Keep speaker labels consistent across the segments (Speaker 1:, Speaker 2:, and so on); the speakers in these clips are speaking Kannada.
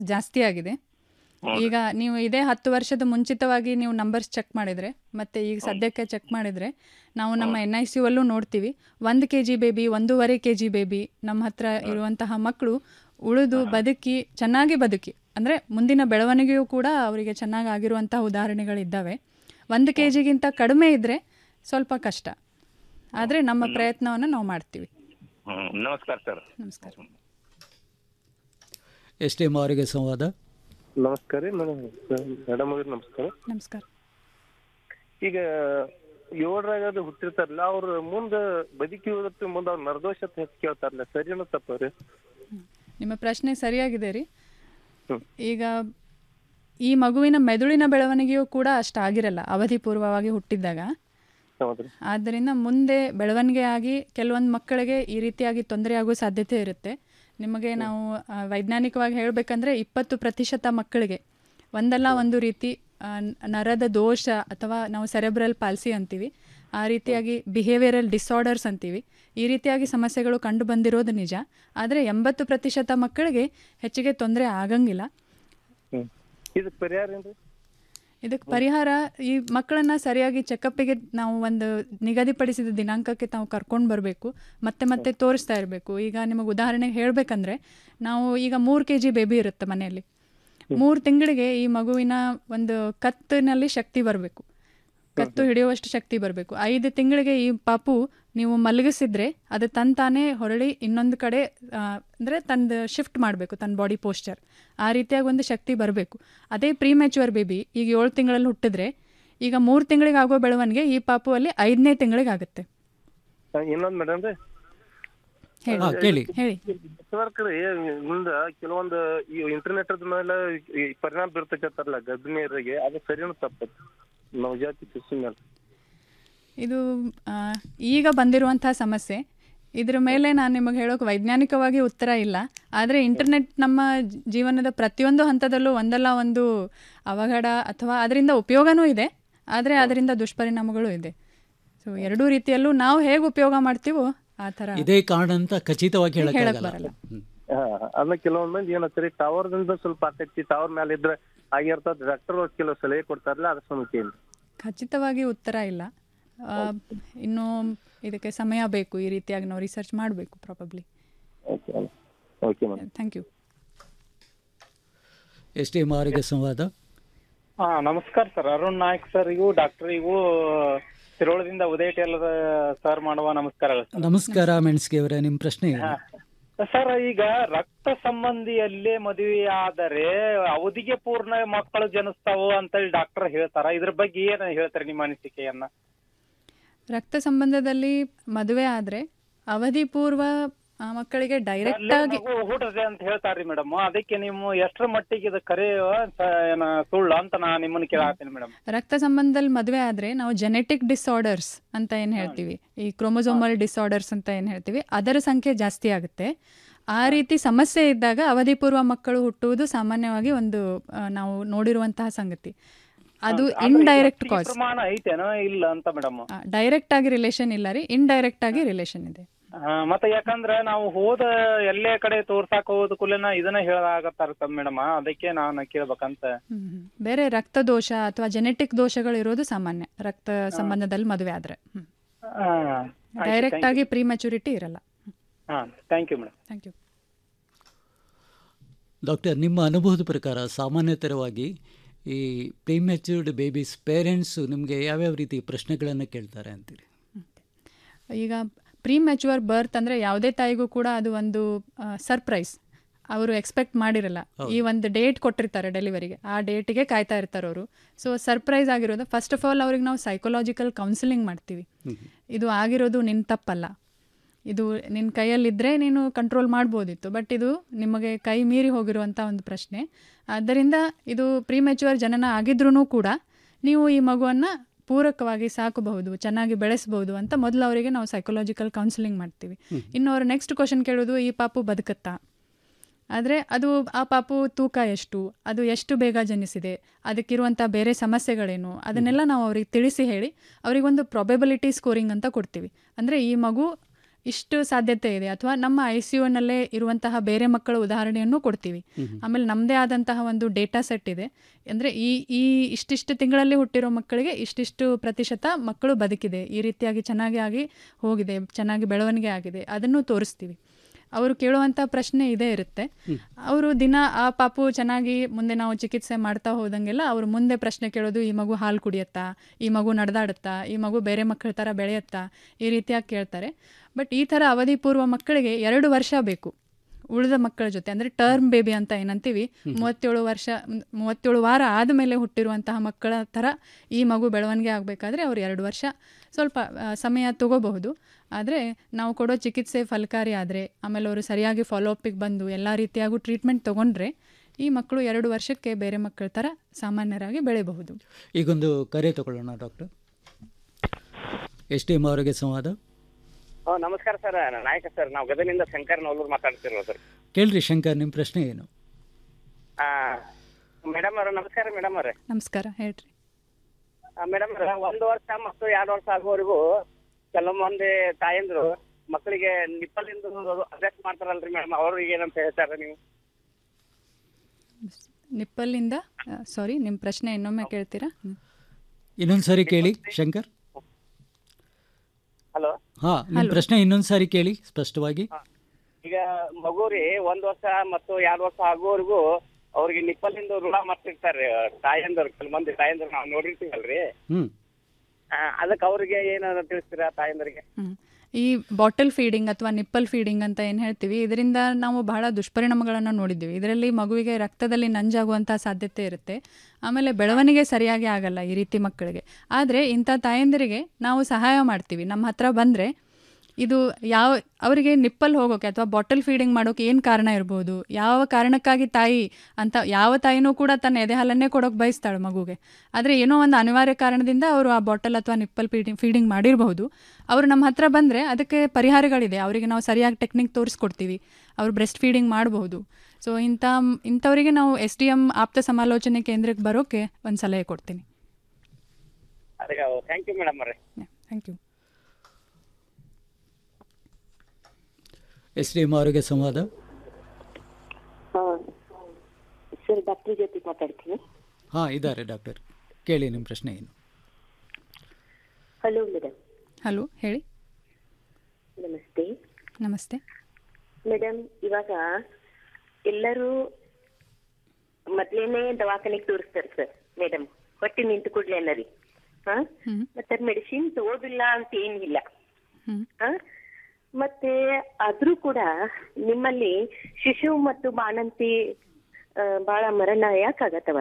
Speaker 1: ಜಾಸ್ತಿ ಆಗಿದೆ ಈಗ ನೀವು ಇದೇ ಹತ್ತು ವರ್ಷದ ಮುಂಚಿತವಾಗಿ ನೀವು ನಂಬರ್ಸ್ ಚೆಕ್ ಮಾಡಿದರೆ ಮತ್ತು ಈಗ ಸದ್ಯಕ್ಕೆ ಚೆಕ್ ಮಾಡಿದರೆ ನಾವು ನಮ್ಮ ಎನ್ ಐ ಸಿ ಯು ಅಲ್ಲೂ ನೋಡ್ತೀವಿ ಒಂದು ಕೆ ಜಿ ಬೇಬಿ ಒಂದೂವರೆ ಕೆ ಜಿ ಬೇಬಿ ನಮ್ಮ ಹತ್ರ ಇರುವಂತಹ ಮಕ್ಕಳು ಉಳಿದು ಬದುಕಿ ಚೆನ್ನಾಗಿ ಬದುಕಿ ಅಂದರೆ ಮುಂದಿನ ಬೆಳವಣಿಗೆಯೂ ಕೂಡ ಅವರಿಗೆ ಚೆನ್ನಾಗಿ ಆಗಿರುವಂತಹ ಉದಾಹರಣೆಗಳಿದ್ದಾವೆ ಒಂದು ಕೆ ಜಿಗಿಂತ ಕಡಿಮೆ ಇದ್ದರೆ ಸ್ವಲ್ಪ ಕಷ್ಟ ಆದರೆ ನಮ್ಮ ಪ್ರಯತ್ನವನ್ನು ನಾವು ಮಾಡ್ತೀವಿ
Speaker 2: ಹ್ಮ್ ನಮಸ್ಕಾರ ಸರ್
Speaker 1: ನಮಸ್ಕಾರ
Speaker 3: ಎಸ್ ಟಿ ಎಮ್ ಆರೋಗ್ಯ ಸಂವಾದ
Speaker 4: ನಮಸ್ಕಾರ ರೀ ಮೇಡಮ್ ಅವ್ರಿಗೆ ನಮಸ್ಕಾರ
Speaker 1: ನಮಸ್ಕಾರ
Speaker 4: ಈಗ ಏಳರಾಗ ಅದು ಹುಟ್ಟಿರ್ತಾರಲ್ಲ ಅವ್ರ ಮುಂದ ಬದುಕಿ ಹೋದತ್ತ ಮುಂದ ಅವ್ರ ನಿರ್ದೋಷ ಅಂತ ಹೆಚ್ಚು ಕೇಳ್ತಾರಲ್ಲ ಸರಿನೋ ತಪ್ಪವ್ರಿ
Speaker 1: ನಿಮ್ಮ ಪ್ರಶ್ನೆ ಸರಿಯಾಗಿದೆ ರೀ
Speaker 4: ಹ್ಮ್.
Speaker 1: ಈಗ ಈ ಮಗುವಿನ ಮೆದುಳಿನ ಬೆಳವಣಿಗೆಯೂ ಕೂಡ ಅಷ್ಟಾಗಿರಲ್ಲ ಅವಧಿ ಪೂರ್ವವಾಗಿ ಹುಟ್ಟಿದ್ದಾಗ
Speaker 4: ಹೌದ್ರಿ
Speaker 1: ಆದ್ದರಿಂದ ಮುಂದೆ ಬೆಳವಣಿಗೆ ಆಗಿ ಕೆಲವೊಂದು ಮಕ್ಕಳಿಗೆ ಈ ರೀತಿಯಾಗಿ ತೊಂದರೆ ಆಗೋ ಸಾಧ್ಯತೆ ಇರುತ್ತೆ ನಿಮಗೆ ನಾವು ಆ, ವೈಜ್ಞಾನಿಕವಾಗಿ ಹೇಳಬೇಕಂದ್ರೆ ಇಪ್ಪತ್ತು ಪ್ರತಿಶತ ಮಕ್ಕಳಿಗೆ ಒಂದಲ್ಲ ಒಂದು ರೀತಿ ಆ, ನ- ನರದ ದೋಷ ಅಥವಾ ನಾವು ಸೆರೆಬ್ರಲ್ ಪಾಲ್ಸಿ ಅಂತೀವಿ ಆ ರೀತಿಯಾಗಿ ಬಿಹೇವಿಯರಲ್ ಡಿಸಾರ್ಡರ್ಸ್ ಅಂತೀವಿ ಈ ರೀತಿಯಾಗಿ ಸಮಸ್ಯೆಗಳು ಕಂಡು ಬಂದಿರೋದು ನಿಜ ಆದರೆ ಎಂಬತ್ತು ಪ್ರತಿಶತ ಮಕ್ಕಳಿಗೆ ಹೆಚ್ಚಿಗೆ ತೊಂದರೆ ಆಗಂಗಿಲ್ಲ
Speaker 4: ಹ್ಮ್ ಇದಕ್ ಪರಿಹಾರ ಏನ್ರಿ
Speaker 1: ಇದಕ್ಕೆ ಪರಿಹಾರ ಈ ಮಕ್ಕಳನ್ನ ಸರಿಯಾಗಿ ಚೆಕಪ್ಪಿಗೆ ನಾವು ಒಂದು ನಿಗದಿಪಡಿಸಿದ ದಿನಾಂಕಕ್ಕೆ ನಾವು ಕರ್ಕೊಂಡು ಬರಬೇಕು ಮತ್ತೆ ಮತ್ತೆ ತೋರಿಸ್ತಾ ಇರಬೇಕು ಈಗ ನಿಮಗೆ ಉದಾಹರಣೆಗೆ ಹೇಳಬೇಕಂದ್ರೆ ನಾವು ಈಗ ಮೂರು ಕೆ ಜಿ ಬೇಬಿ ಇರುತ್ತೆ ಮನೆಯಲ್ಲಿ ಮೂರು ತಿಂಗಳಿಗೆ ಈ ಮಗುವಿನ ಒಂದು ಕತ್ತಿನಲ್ಲಿ ಶಕ್ತಿ ಬರಬೇಕು ಕತ್ತು ಹಿಡಿಯುವಷ್ಟು ಶಕ್ತಿ ಬರಬೇಕು ಐದು ತಿಂಗಳಿಗೆ ಈ ಪಾಪು ನೀವು ಮಲಗಿಸಿದ್ರೆ ಅದು ತಂತಾನೇ ಹೊರಳಿ ಇನ್ನೊಂದು ಕಡೆ ಅಂದರೆ ತಂದು ಶಿಫ್ಟ್ ಮಾಡಬೇಕು ತನ್ನ ಬಾಡಿ ಪೋಸ್ಚರ್ ಆ ರೀತಿಯಾಗಿ ಒಂದು ಶಕ್ತಿ ಬರಬೇಕು ಅದೇ ಪ್ರೀ ಮೆಚುವರ್ ಬೇಬಿ ಈಗ ಏಳು ತಿಂಗಳಲ್ಲಿ ಹುಟ್ಟಿದ್ರೆ ಈಗ ಮೂರು ತಿಂಗಳಿಗೆ ಆಗೋ ಬೆಳವಣಿಗೆ ಈ ಪಾಪು ಅಲ್ಲಿ ಐದನೇ ತಿಂಗಳಿಗೆ ಆಗುತ್ತೆ
Speaker 4: ಇನ್ನೊಂದ್ ಮೇಡಮ್ ರೀ
Speaker 1: ಹೇಳಿ
Speaker 3: ಹಾ ಕೇಳಿ
Speaker 1: ಹೇಳಿ
Speaker 4: ನೆಟ್ವರ್ಕ್ ರೀ ಮುಂದ ಕೆಲವೊಂದು ಈ ಇಂಟರ್ನೆಟ್ ಮೇಲೆ ಈ ಪರಿಣಾಮ ಬೀರ್ತಕ್ಕಂತಾರಲ್ಲ ಗರ್ಭಿಣಿಯರಿಗೆ ಅದು ಸರಿನೋ ತಪ್ಪತ್ತು ನವಜಾತಿ ಶಿಶು ಮೇಲೆ
Speaker 1: ಇದು ಆ, ಈಗ ಬಂದಿರುವಂತಹ ಸಮಸ್ಯೆ ಇದ್ರ ಮೇಲೆ ನಾನು ನಿಮಗೆ ಹೇಳೋಕೆ ವೈಜ್ಞಾನಿಕವಾಗಿ ಉತ್ತರ ಇಲ್ಲ ಆದರೆ ಇಂಟರ್ನೆಟ್ ನಮ್ಮ ಜ- ಜೀವನದ ಪ್ರತಿಯೊಂದು ಹಂತದಲ್ಲೂ ಒಂದಲ್ಲ ಒಂದು ಅವಘಡ ಅಥವಾ ಅದರಿಂದ ಉಪಯೋಗನೂ ಇದೆ ಆದರೆ ಅದರಿಂದ ದುಷ್ಪರಿಣಾಮಗಳು ಇದೆ ಸೊ ಎರಡೂ ರೀತಿಯಲ್ಲೂ ನಾವು ಹೇಗೆ ಉಪಯೋಗ ಮಾಡ್ತೀವೋ ಆ ಥರ
Speaker 3: ಇದೇ ಕಾರಣ ಅಂತ ಖಚಿತವಾಗಿ
Speaker 1: ಹೇಳಕ್
Speaker 3: ಹೇಳಕ್ಕಾಗಲ್ಲ
Speaker 1: ಬರಲ್ಲ.
Speaker 3: ಹ್ಮ್.
Speaker 4: ಹಾ ಅದನ್ನ ಕೆಲವೊಂದ್ ಮಂದಿ ಏನಂತಾರೆ ಟವರ್ ದಿಂದ ಸ್ವಲ್ಪ ಆಕೈತಿ ಟವರ್ ಮೇಲೆ ಇದ್ರೆ ಆಗಿರ್ತದ ಡಾಕ್ಟರ್ ಕೆಲವು ಸಲಹೆ ಕೊಡ್ತಾರಲ್ಲ ಅದ್ರ ಸಮಸ್ಯೆ ಏನು
Speaker 1: ಖಚಿತವಾಗಿ ಉತ್ತರ ಇಲ್ಲ ಆ, ಇನ್ನೂ ಇದಕ್ಕೆ ಸಮಯ ಬೇಕು ಈ ರೀತಿಯಾಗಿ ನಾವು ರಿಸರ್ಚ್ ಮಾಡಬೇಕು probably
Speaker 4: okay okay madam
Speaker 1: thank you
Speaker 3: S T M ಆರೋಗ್ಯ ಸಂವಾದ
Speaker 5: ಹಾ ನಮಸ್ಕಾರ ಸರ್ ಅರುಣ್ ನಾಯ್ಕ್ ಸರ್ ಇವು ಡಾಕ್ಟರ್ ಇವು ತಿರುವಳದಿಂದ ಉದಯ ಟೇಲರ್ ಸರ್ ಮಾಡುವ ನಮಸ್ಕಾರಗಳು ಸರ್
Speaker 3: ನಮಸ್ಕಾರ ಮೆಣಸ್ಗೆ ಅವರೇ ನಿಮ್ಮ ಪ್ರಶ್ನೆ ಏನು?
Speaker 5: ಸರ್ ಈಗ ರಕ್ತ ಸಂಬಂಧಿಯಲ್ಲೇ ಮದುವೆ ಆದರೆ ಅವಧಿಗೆ ಪೂರ್ಣ ಮಕ್ಕಳು ಜನಿಸ್ತಾವು ಅಂತೇಳಿ ಡಾಕ್ಟರ್ ಹೇಳ್ತಾರ ಇದ್ರ ಬಗ್ಗೆ ಏನ್ ಹೇಳ್ತಾರೆ ನಿಮ್ಮ ಅನಿಸಿಕೆಯನ್ನ
Speaker 1: ರಕ್ತ ಸಂಬಂಧದಲ್ಲಿ ಮದುವೆ ಆದರೆ ಅವಧಿ ಪೂರ್ವ ಆ, ಮಕ್ಕಳಿಗೆ ಡೈರೆಕ್ಟ್
Speaker 5: ಅಲ್ಲೇ
Speaker 1: ಆಗಿ
Speaker 5: ಮಗು ಹುಟ್ಟದೆ ಅಂತ ಹೇಳ್ತಾರ್ರಿ ಮೇಡಮ್ ಅದಕ್ಕೆ ನೀವು ಎಷ್ಟರ ಮಟ್ಟಿಗೆ ಇದು ಕರೆ ಸ- ಏನ ಸುಳ್ಳು ಅಂತ ನಾ ನಿಮ್ಮನ್ನ ಕೇಳಾತೀನಿ ಮೇಡಮ್
Speaker 1: ರಕ್ತ ಸಂಬಂಧದಲ್ಲಿ ಮದುವೆ ಆದರೆ ನಾವು ಜೆನೆಟಿಕ್ ಡಿಸಾರ್ಡರ್ಸ್ ಅಂತ ಏನು ಹೇಳ್ತೀವಿ ಈ ಕ್ರೋಮೋಸೋಮಲ್ ಡಿಸಾರ್ಡರ್ಸ್ ಅಂತ ಏನು ಹೇಳ್ತೀವಿ ಅದರ ಸಂಖ್ಯೆ ಜಾಸ್ತಿ ಆಗುತ್ತೆ ಆ ರೀತಿ ಸಮಸ್ಯೆ ಇದ್ದಾಗ ಅವಧಿ ಪೂರ್ವ ಮಕ್ಕಳು ಹುಟ್ಟುವುದು ಸಾಮಾನ್ಯವಾಗಿ ಒಂದು ಆ, ನಾವು ನೋಡಿರುವಂತಹ ಸಂಗತಿ ಅದು ಇಂಡೈರೆಕ್ಟ್ ಕಾಸ್
Speaker 5: ಪ್ರಮಾಣ ಐತೇನೋ ಇಲ್ಲ ಅಂತ ಮೇಡಮ್
Speaker 1: ಡೈರೆಕ್ಟ್ ಆಗಿ ರಿಲೇಷನ್ ಇಲ್ಲ ರೀ ಇಂಡೈರೆಕ್ಟ್ ಆಗಿ ರಿಲೇಷನ್ ಇದೆ
Speaker 5: ಮತ್ತೆ ಯಾಕಂದ್ರೆ ನಾವು ಹೋದ ಎಲ್ಲೇ ಕಡೆ ತೋರ್ಸಾಕ ಹೋದ ಕೂಡಲೇನ ಇದನ್ನ ಹೇಳಾಗತ್ತಾರ ಮೇಡಮ್ ಅದಕ್ಕೆ ನಾನು ಕೇಳ್ಬೇಕಂತ
Speaker 1: ಹ್ಮ್, ಹ್ಮ್. ಬೇರೆ ರಕ್ತ ದೋಷ ಅಥವಾ ಜೆನೆಟಿಕ್ ದೋಷಗಳು ಇರೋದು ಸಾಮಾನ್ಯ ರಕ್ತ ಸಂಬಂಧದಲ್ಲಿ ಮದುವೆ ಆದ್ರೆ ಡೈರೆಕ್ಟ್ ಆಗಿ ಪ್ರೀ ಮೆಚುರಿಟಿ ಇರಲ್ಲ
Speaker 5: ಹಾ thank you madam
Speaker 1: thank you
Speaker 3: doctor ನಿಮ್ಮ ಅನುಭವದ ಪ್ರಕಾರ ಸಾಮಾನ್ಯತರವಾಗಿ ಈ ಪ್ರೀಮೆಚ್ಯೂರ್ಡ್ ಬೇಬೀಸ್ ಪೇರೆಂಟ್ಸು ನಿಮಗೆ ಯಾವ್ಯಾವ ರೀತಿ ಪ್ರಶ್ನೆಗಳನ್ನು ಕೇಳ್ತಾರೆ ಅಂತೀರಿ
Speaker 1: ಈಗ ಪ್ರೀ ಮೆಚುವರ್ ಬರ್ತ್ ಅಂದರೆ ಯಾವುದೇ ತಾಯಿಗೂ ಕೂಡ ಅದು ಒಂದು ಸರ್ಪ್ರೈಸ್ ಅವರು ಎಕ್ಸ್ಪೆಕ್ಟ್ ಮಾಡಿರಲ್ಲ ಈ ಒಂದು ಡೇಟ್ ಕೊಟ್ಟಿರ್ತಾರೆ ಡೆಲಿವರಿಗೆ ಆ ಡೇಟಿಗೆ ಕಾಯ್ತಾ ಇರ್ತಾರೆ ಅವರು ಸೊ ಸರ್ಪ್ರೈಸ್ ಆಗಿರೋದು ಫಸ್ಟ್ ಆಫ್ ಆಲ್ ಅವ್ರಿಗೆ ನಾವು ಸೈಕೊಲಾಜಿಕಲ್ ಕೌನ್ಸಿಲಿಂಗ್ ಮಾಡ್ತೀವಿ ಇದು ಆಗಿರೋದು ನಿನ್ನ ತಪ್ಪಲ್ಲ ಇದು ನಿನ್ನ ಕೈಯಲ್ಲಿದ್ದರೆ ನೀನು ಕಂಟ್ರೋಲ್ ಮಾಡ್ಬೋದಿತ್ತು ಬಟ್ ಇದು ನಿಮಗೆ ಕೈ ಮೀರಿ ಹೋಗಿರುವಂಥ ಒಂದು ಪ್ರಶ್ನೆ ಆದ್ದರಿಂದ ಇದು ಪ್ರೀಮೆಚುವರ್ ಜನನ ಆಗಿದ್ರೂ ಕೂಡ ನೀವು ಈ ಮಗುವನ್ನು ಪೂರಕವಾಗಿ ಸಾಕಬಹುದು ಚೆನ್ನಾಗಿ ಬೆಳೆಸಬಹುದು ಅಂತ ಮೊದಲು ಅವರಿಗೆ ನಾವು ಸೈಕೊಲಾಜಿಕಲ್ ಕೌನ್ಸಿಲಿಂಗ್ ಮಾಡ್ತೀವಿ ಇನ್ನು ಅವರು ನೆಕ್ಸ್ಟ್ ಕ್ವಶನ್ ಕೇಳೋದು ಈ ಪಾಪು ಬದುಕತ್ತಾ ಆದರೆ ಅದು ಆ ಪಾಪು ತೂಕ ಎಷ್ಟು ಅದು ಎಷ್ಟು ಬೇಗ ಜನಿಸಿದೆ ಅದಕ್ಕಿರುವಂಥ ಬೇರೆ ಸಮಸ್ಯೆಗಳೇನು ಅದನ್ನೆಲ್ಲ ನಾವು ಅವ್ರಿಗೆ ತಿಳಿಸಿ ಹೇಳಿ ಅವರಿಗೊಂದು ಪ್ರೊಬೆಬಿಲಿಟಿ ಸ್ಕೋರಿಂಗ್ ಅಂತ ಕೊಡ್ತೀವಿ ಅಂದರೆ ಈ ಮಗು ಇಷ್ಟು ಸಾಧ್ಯತೆ ಇದೆ ಅಥವಾ ನಮ್ಮ ಐ ಸಿ ಯುನಲ್ಲೇ ಇರುವಂತಹ ಬೇರೆ ಮಕ್ಕಳ ಉದಾಹರಣೆಯನ್ನು ಕೊಡ್ತೀವಿ ಆಮೇಲೆ ನಮ್ಮದೇ ಆದಂತಹ ಒಂದು ಡೇಟಾ ಸೆಟ್ ಇದೆ ಅಂದರೆ ಈ ಈ ಇಷ್ಟಿಷ್ಟು ತಿಂಗಳಲ್ಲಿ ಹುಟ್ಟಿರೋ ಮಕ್ಕಳಿಗೆ ಇಷ್ಟಿಷ್ಟು ಪ್ರತಿಶತ ಮಕ್ಕಳು ಬದುಕಿದೆ ಈ ರೀತಿಯಾಗಿ ಚೆನ್ನಾಗಿ ಆಗಿ ಹೋಗಿದೆ ಚೆನ್ನಾಗಿ ಬೆಳವಣಿಗೆ ಆಗಿದೆ ಅದನ್ನು ತೋರಿಸ್ತೀವಿ ಅವರು ಕೇಳುವಂಥ ಪ್ರಶ್ನೆ ಇದೇ ಇರುತ್ತೆ ಅವರು ದಿನ ಆ ಪಾಪು ಚೆನ್ನಾಗಿ ಮುಂದೆ ನಾವು ಚಿಕಿತ್ಸೆ ಮಾಡ್ತಾ ಹೋದಂಗೆಲ್ಲ ಅವರು ಮುಂದೆ ಪ್ರಶ್ನೆ ಕೇಳೋದು ಈ ಮಗು ಹಾಲು ಕುಡಿಯತ್ತಾ ಈ ಮಗು ನಡೆದಾಡುತ್ತಾ ಈ ಮಗು ಬೇರೆ ಮಕ್ಕಳ ಥರ ಬೆಳೆಯತ್ತಾ ಈ ರೀತಿಯಾಗಿ ಕೇಳ್ತಾರೆ ಬಟ್ ಈ ಥರ ಅವಧಿ ಪೂರ್ವ ಮಕ್ಕಳಿಗೆ ಎರಡು ವರ್ಷ ಬೇಕು ಉಳಿದ ಮಕ್ಕಳ ಜೊತೆ ಅಂದರೆ ಟರ್ಮ್ ಬೇಬಿ ಅಂತ ಏನಂತೀವಿ ಮೂವತ್ತೇಳು ವರ್ಷ ಮ್, ಮೂವತ್ತೇಳು ವಾರ ಆದಮೇಲೆ ಹುಟ್ಟಿರುವಂತಹ ಮಕ್ಕಳ ಥರ ಈ ಮಗು ಬೆಳವಣಿಗೆ ಆಗಬೇಕಾದ್ರೆ ಅವ್ರು ಎರಡು ವರ್ಷ ಸ್ವಲ್ಪ ಆ, ಸಮಯ ತಗೋಬಹುದು ಆದರೆ ನಾವು ಕೊಡೋ ಚಿಕಿತ್ಸೆ ಫಲಕಾರಿ ಆದರೆ ಆಮೇಲೆ ಅವರು ಸರಿಯಾಗಿ ಫಾಲೋಅಪಿಗೆ ಬಂದು ಎಲ್ಲ ರೀತಿಯಾಗೂ ಟ್ರೀಟ್ಮೆಂಟ್ ತೊಗೊಂಡ್ರೆ ಈ ಮಕ್ಕಳು ಎರಡು ವರ್ಷಕ್ಕೆ ಬೇರೆ ಮಕ್ಕಳ ಥರ ಸಾಮಾನ್ಯರಾಗಿ ಬೆಳೆಯಬಹುದು
Speaker 3: ಈಗೊಂದು ಕರೆ ತಗೊಳ್ಳೋಣ ಡಾಕ್ಟರ್ ಎಸ್ ಟಿ ಎಮ್ ಅವರಿಗೆ ಸಂವಾದ
Speaker 2: ಓ ನಮಸ್ಕಾರ ಸರ್ ನಾಯಕ ಸರ್ ನಾವು ಗದಗಿನಿಂದ ಶಂಕರ್ ನವಲೂರು ಮಾತಾಡ್ತಿರೋದು ಸರ್
Speaker 3: ಕೇಳ್ರಿ ಶಂಕರ್ ನಿಮ್ಮ ಪ್ರಶ್ನೆ ಏನು
Speaker 2: ಮೇಡಮ್ ಅವ್ರ ನಮಸ್ಕಾರ ಮೇಡಮ್ ಅವ್ರೆ
Speaker 1: ನಮಸ್ಕಾರ ಹೇಳ್ರಿ
Speaker 2: ಮೇಡಮ್ ಅವ್ರ ಒಂದು ವರ್ಷ ಮತ್ತು ಎರಡು ವರ್ಷ ಆಗುವವರೆಗೂ ಕೆಲವೊಂದು ತಾಯಂದ್ರು ಮಕ್ಕಳಿಗೆ ನಿಪ್ಪಲಿಂದ ಅಭ್ಯಾಸ ಮಾಡ್ತಾರಲ್ರಿ ಮೇಡಮ್ ಅವ್ರಿಗೆ ಏನಂತ ಹೇಳ್ತಾರೆ ನೀವು
Speaker 1: ನಿಪ್ಪಲ್ಲಿಂದ ಸಾರಿ ನಿಮ್ಮ ಪ್ರಶ್ನೆ ಇನ್ನೊಮ್ಮೆ ಕೇಳ್ತೀರಾ ಹ್ಮ್.
Speaker 3: ಇನ್ನೊಂದು ಸಾರಿ ಕೇಳಿ ಶಂಕರ್
Speaker 2: ಹಲೋ
Speaker 3: ಹಾಂ ನಿಮ್ಮ ಪ್ರಶ್ನೆ ಇನ್ನೊಂದು ಸಾರಿ ಕೇಳಿ ಸ್ಪಷ್ಟವಾಗಿ
Speaker 2: ಈಗ ಮಗು ರೀ ಒಂದ್ ವರ್ಷ ಮತ್ತು ಎರಡು ವರ್ಷ ಆಗುವವರೆಗೂ ಅವ್ರಿಗೆ ನಿಪ್ಪಲಿಂದ ಋಣ ಮಾಡ್ತಿರ್ತಾರೆ ತಾಯಂದ್ರು ಕೆಲವೊಂದು ತಾಯಂದ್ರು ನಾವು ನೋಡಿರ್ತೀವಲ್ರಿ
Speaker 3: ಹ್ಞೂ
Speaker 2: ಆ, ಅದಕ್ಕೆ ಅವ್ರಿಗೆ ಏನಾದ್ರು ತಿಳಿಸ್ತೀರಾ ತಾಯಂದ್ರಿಗೆ
Speaker 1: ಹ್ಮ್. ಈ ಬಾಟಲ್ ಫೀಡಿಂಗ್ ಅಥವಾ ನಿಪ್ಪಲ್ ಫೀಡಿಂಗ್ ಅಂತ ಏನು ಹೇಳ್ತೀವಿ ಇದರಿಂದ ನಾವು ಬಹಳ ದುಷ್ಪರಿಣಾಮಗಳನ್ನು ನೋಡಿದ್ದೀವಿ ಇದರಲ್ಲಿ ಮಗುವಿಗೆ ರಕ್ತದಲ್ಲಿ ನಂಜಾಗುವಂಥ ಸಾಧ್ಯತೆ ಇರುತ್ತೆ ಆಮೇಲೆ ಬೆಳವಣಿಗೆ ಸರಿಯಾಗಿ ಆಗಲ್ಲ ಈ ರೀತಿ ಮಕ್ಕಳಿಗೆ ಆದರೆ ಇಂಥ ತಾಯಂದಿರಿಗೆ ನಾವು ಸಹಾಯ ಮಾಡ್ತೀವಿ ನಮ್ಮ ಹತ್ರ ಬಂದರೆ ಇದು ಯಾವ ಅವರಿಗೆ ನಿಪ್ಪಲ್ ಹೋಗೋಕೆ ಅಥವಾ ಬಾಟಲ್ ಫೀಡಿಂಗ್ ಮಾಡೋಕೆ ಏನು ಕಾರಣ ಇರ್ಬೋದು ಯಾವ ಕಾರಣಕ್ಕಾಗಿ ತಾಯಿ ಅಂತ ಯಾವ ತಾಯಿನೂ ಕೂಡ ತನ್ನ ಎದೆ ಹಾಲನ್ನೇ ಕೊಡೋಕೆ ಬಯಸ್ತಾಳೆ ಮಗುಗೆ ಆದರೆ ಏನೋ ಒಂದು ಅನಿವಾರ್ಯ ಕಾರಣದಿಂದ ಅವರು ಆ ಬಾಟಲ್ ಅಥವಾ ನಿಪ್ಪಲ್ ಫೀಡಿಂಗ್ ಫೀಡಿಂಗ್ ಮಾಡಿರಬಹುದು ಅವರು ನಮ್ಮ ಹತ್ರ ಬಂದರೆ ಅದಕ್ಕೆ ಪರಿಹಾರಗಳಿದೆ ಅವರಿಗೆ ನಾವು ಸರಿಯಾಗಿ ಟೆಕ್ನಿಕ್ ತೋರಿಸ್ಕೊಡ್ತೀವಿ ಅವರು ಬ್ರೆಸ್ಟ್ ಫೀಡಿಂಗ್ ಮಾಡಬಹುದು ಸೊ ಇಂಥ ಇಂಥವರಿಗೆ ನಾವು ಎಸ್ ಡಿ ಎಮ್ ಆಪ್ತ ಸಮಾಲೋಚನೆ ಕೇಂದ್ರಕ್ಕೆ ಬರೋಕ್ಕೆ ಒಂದು ಸಲಹೆ ಕೊಡ್ತೀನಿ
Speaker 2: ಅದಕ್ಕೆ ಥ್ಯಾಂಕ್ ಯು ಮೇಡಮ್ ಅವ್ರೆ
Speaker 1: thank you
Speaker 3: S D M ಅವರಿಗೆ ಸಂವಾದ
Speaker 6: ಸರ್ ಡಾಕ್ಟರ್ ಜೊತೆ ಮಾತಾಡ್ತೀನಿ
Speaker 3: ಹಾಂ ಇದ್ದಾರೆ ಡಾಕ್ಟರ್ ಕೇಳಿ ನಿಮ್ಮ ಪ್ರಶ್ನೆ ಏನು
Speaker 6: ಹಲೋ ಮೇಡಮ್
Speaker 1: ಹಲೋ ಹೇಳಿ
Speaker 6: ನಮಸ್ತೆ
Speaker 1: ನಮಸ್ತೆ
Speaker 6: ಮೇಡಮ್ ಇವಾಗ ಎಲ್ಲರೂ ಮೊದ್ಲೇನೆ ದವಾಖಾನೆಗೆ ತೋರಿಸ್ತಾರೆ ಸರ್ ಮೇಡಮ್ ಹೊಟ್ಟೆ ನಿಂತು ಕೂಡ್ಲೇನ ರೀ ಹಾ
Speaker 1: ಹ್ಮ್.
Speaker 6: ಮತ್ತೆ ಮೆಡಿಸಿನ್ ತಗೋದಿಲ್ಲ ಅಂತ ಏನಿಲ್ಲ
Speaker 1: ಹ್ಞೂ
Speaker 6: ಹಾ ಮತ್ತೆ ಆದ್ರೂ ಕೂಡ ನಿಮ್ಮಲ್ಲಿ ಶಿಶು ಮತ್ತು ಬಾಣಂತಿ ಆ, ಬಹಳ ಮರಣ ಯಾಕಾಗತ್ತವ